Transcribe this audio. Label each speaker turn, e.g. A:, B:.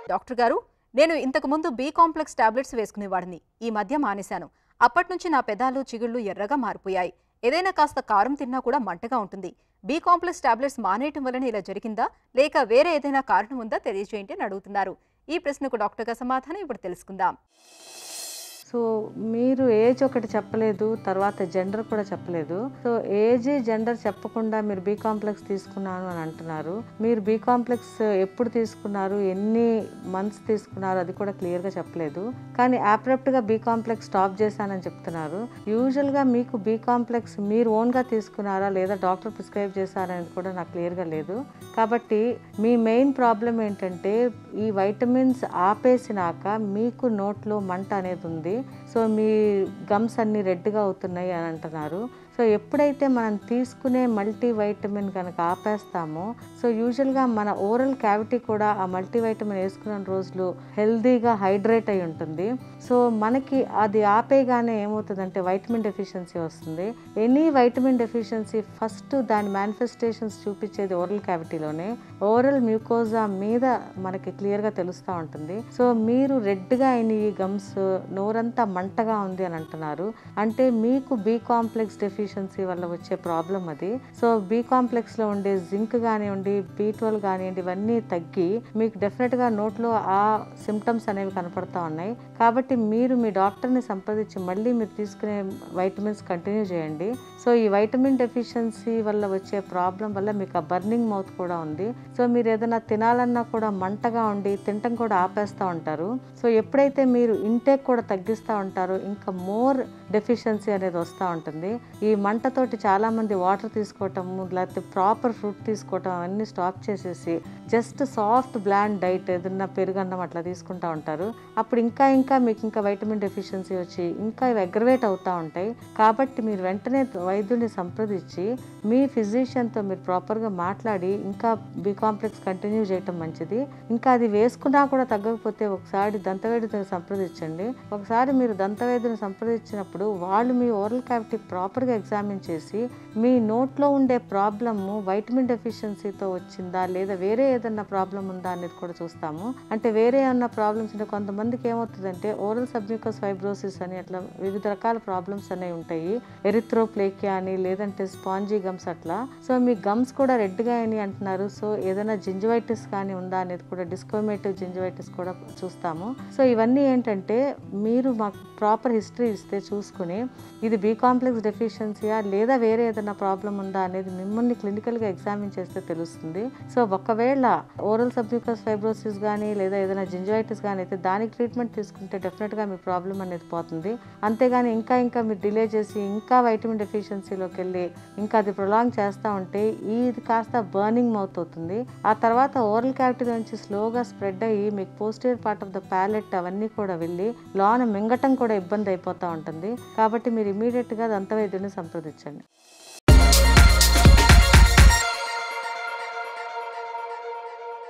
A: doctor గారు నేను ఇంతకు ముందు బి కాంప్లెక్స్ టాబ్లెట్స్ వేసుకునేవాడిని ఈ మధ్య మానేశాను అప్పటి నుంచి నా పెదాలు చిగుళ్ళు ఎర్రగా మారిపోయాయి ఏదైనా కాస్త కారం తిన్నా కూడా మంటగా ఉంటుంది బి కాంప్లెక్స్ టాబ్లెట్స్ మానేయటం వలన ఇలా జరిగిందా లేక వేరే ఏదైనా కారణం ఉందా తెలియజేయండి అని అడుగుతున్నారు ఈ ప్రశ్నకు డాక్టర్ గారి సమాధానం ఇప్పుడు తెలుసుకుందాం
B: సో మీరు ఏజ్ ఒకటి చెప్పలేదు తర్వాత జెండర్ కూడా చెప్పలేదు సో ఏజ్ జెండర్ చెప్పకుండా మీరు బీ కాంప్లెక్స్ తీసుకున్నాను అని అంటున్నారు మీరు బీ కాంప్లెక్స్ ఎప్పుడు తీసుకున్నారు ఎన్ని మంత్స్ తీసుకున్నారు అది కూడా క్లియర్గా చెప్పలేదు కానీ యాప్రప్ట్గా బీ కాంప్లెక్స్ స్టాప్ చేశానని చెప్తున్నారు యూజువల్గా మీకు బీ కాంప్లెక్స్ మీరు ఓన్గా తీసుకున్నారా లేదా డాక్టర్ ప్రిస్క్రైబ్ చేశారనేది కూడా నాకు క్లియర్గా లేదు కాబట్టి మీ మెయిన్ ప్రాబ్లం ఏంటంటే ఈ వైటమిన్స్ ఆపేసినాక మీకు నోట్లో మంట అనేది ఉంది సో మీ గమ్స్ అన్ని రెడ్గా అవుతున్నాయి అని అంటున్నారు సో ఎప్పుడైతే మనం తీసుకునే మల్టీ వైటమిన్ కనుక ఆపేస్తామో సో యూజువల్గా మన ఓరల్ క్యావిటీ కూడా ఆ మల్టీ వైటమిన్ వేసుకున్న రోజులు హెల్దీగా హైడ్రేట్ అయి ఉంటుంది సో మనకి అది ఆపేగానే ఏమవుతుందంటే వైటమిన్ డెఫిషియన్సీ వస్తుంది ఎనీ వైటమిన్ డెఫిషియన్సీ ఫస్ట్ దాని మేనిఫెస్టేషన్స్ చూపించేది ఓరల్ క్యావిటీలోనే ఓరల్ మ్యూకోజా మీద మనకి క్లియర్గా తెలుస్తూ ఉంటుంది సో మీరు రెడ్గా అయిన ఈ గమ్స్ నోరంతా మంటగా ఉంది అని అంటున్నారు అంటే మీకు బి కాంప్లెక్స్ డెఫిషియన్సీ వల్ల వచ్చే ప్రాబ్లం అది సో బి కాంప్లెక్స్లో ఉండే జింక్ కానివ్వండి బి ట్వెల్వ్ కానివ్వండి ఇవన్నీ తగ్గి మీకు డెఫినెట్గా నోట్లో ఆ సిమ్టమ్స్ అనేవి కనపడతా ఉన్నాయి కాబట్టి మీరు మీ డాక్టర్ని సంప్రదించి మళ్ళీ మీరు తీసుకునే వైటమిన్స్ కంటిన్యూ చేయండి సో ఈ వైటమిన్ డెఫిషియన్సీ వల్ల వచ్చే ప్రాబ్లం వల్ల మీకు ఆ బర్నింగ్ మౌత్ కూడా ఉంది సో మీరు ఏదైనా తినాలన్నా కూడా మంటగా ఉండి తినటం కూడా ఆపేస్తూ ఉంటారు సో ఎప్పుడైతే మీరు ఇంటేక్ కూడా తగ్గిస్తూ ఉంటారో ఇంకా మోర్ డెఫిషియన్సీ అనేది వస్తూ ఉంటుంది ఈ మంటతోటి చాలామంది వాటర్ తీసుకోవటము లేకపోతే ప్రాపర్ ఫ్రూట్ తీసుకోవటం అవన్నీ స్టాప్ చేసేసి జస్ట్ సాఫ్ట్ బ్లాండ్ డైట్ ఏదన్నా పెరుగన్నం అట్లా తీసుకుంటూ ఉంటారు అప్పుడు ఇంకా ఇంకా మీకు ఇంకా వైటమిన్ డెఫిషియన్సీ వచ్చి ఇంకా ఇవి అగ్రవేట్ అవుతూ ఉంటాయి కాబట్టి మీరు వెంటనే వైద్యుడిని సంప్రదించి మీ ఫిజిషియన్తో మీరు ప్రాపర్గా మాట్లాడి ఇంకా బి కాంప్లెక్స్ కంటిన్యూ చేయటం మంచిది ఇంకా అది వేసుకున్నా కూడా తగ్గకపోతే ఒకసారి దంతవైద్యుని సంప్రదించండి ఒకసారి మీరు దంతవైద్యుని సంప్రదించినప్పుడు వాళ్ళు మీ ఓరల్ క్యావిటీ ప్రాపర్గా ఎగ్జామిన్ చేసి మీ నోట్లో ఉండే ప్రాబ్లము వైటమిన్ డెఫిషియన్సీతో వచ్చిందా లేదా వేరే ఏదన్నా ప్రాబ్లం ఉందా అనేది కూడా చూస్తాము అంటే వేరే ఏమన్నా ప్రాబ్లమ్స్ ఉంటే కొంతమందికి ఏమవుతుందంటే ఓరల్ సబ్మ్యూకస్ ఫైబ్రోసిస్ అని అట్లా వివిధ రకాల ప్రాబ్లమ్స్ అనేవి ఉంటాయి ఎరిథ్రోప్లేకియా అని లేదంటే స్పాంజీ గమ్స్ అట్లా సో మీ గమ్స్ కూడా రెడ్గా అయినాయి అంటున్నారు సో ఏదైనా జింజవైటిస్ కానీ ఉందా అనేది కూడా డిస్కోమేటివ్ జింజవైటిస్ కూడా చూస్తాము సో ఇవన్నీ ఏంటంటే మీరు మాకు ప్రాపర్ హిస్టరీ ఇస్తే చూసుకుని ఇది బీ కాంప్లెక్స్ డెఫిషియన్సీయా లేదా వేరే ఏదైనా ప్రాబ్లం ఉందా అనేది మిమ్మల్ని క్లినికల్గా ఎగ్జామిన్ చేస్తే తెలుస్తుంది సో ఒకవేళ ఓరల్ సబ్మ్యూకస్ ఫైబ్రోసిస్ కానీ లేదా ఏదైనా జింజవైటిస్ కానీ అయితే దానికి ట్రీట్మెంట్ తీసుకుంటే డెఫినెట్గా మీ ప్రాబ్లం అనేది పోతుంది అంతేగాని ఇంకా ఇంకా మీరు డిలే చేసి ఇంకా వైటమిన్ డెఫిషియన్సీలోకి వెళ్ళి ఇంకా అది ప్రొలాంగ్ చేస్తూ ఉంటే ఇది కాస్త బర్నింగ్ మౌత్ అవుతుంది ఆ తర్వాత ఓరల్ క్యావిటీ నుంచి స్లోగా స్ప్రెడ్ అయ్యి మీకు posterior part of the palate అవన్నీ కూడా వెళ్ళి లోన మింగటం కూడా ఇబ్బంది అయిపోతూ ఉంటుంది కాబట్టి మీరు ఇమీడియట్గా దంతవైద్యుని సంప్రదించండి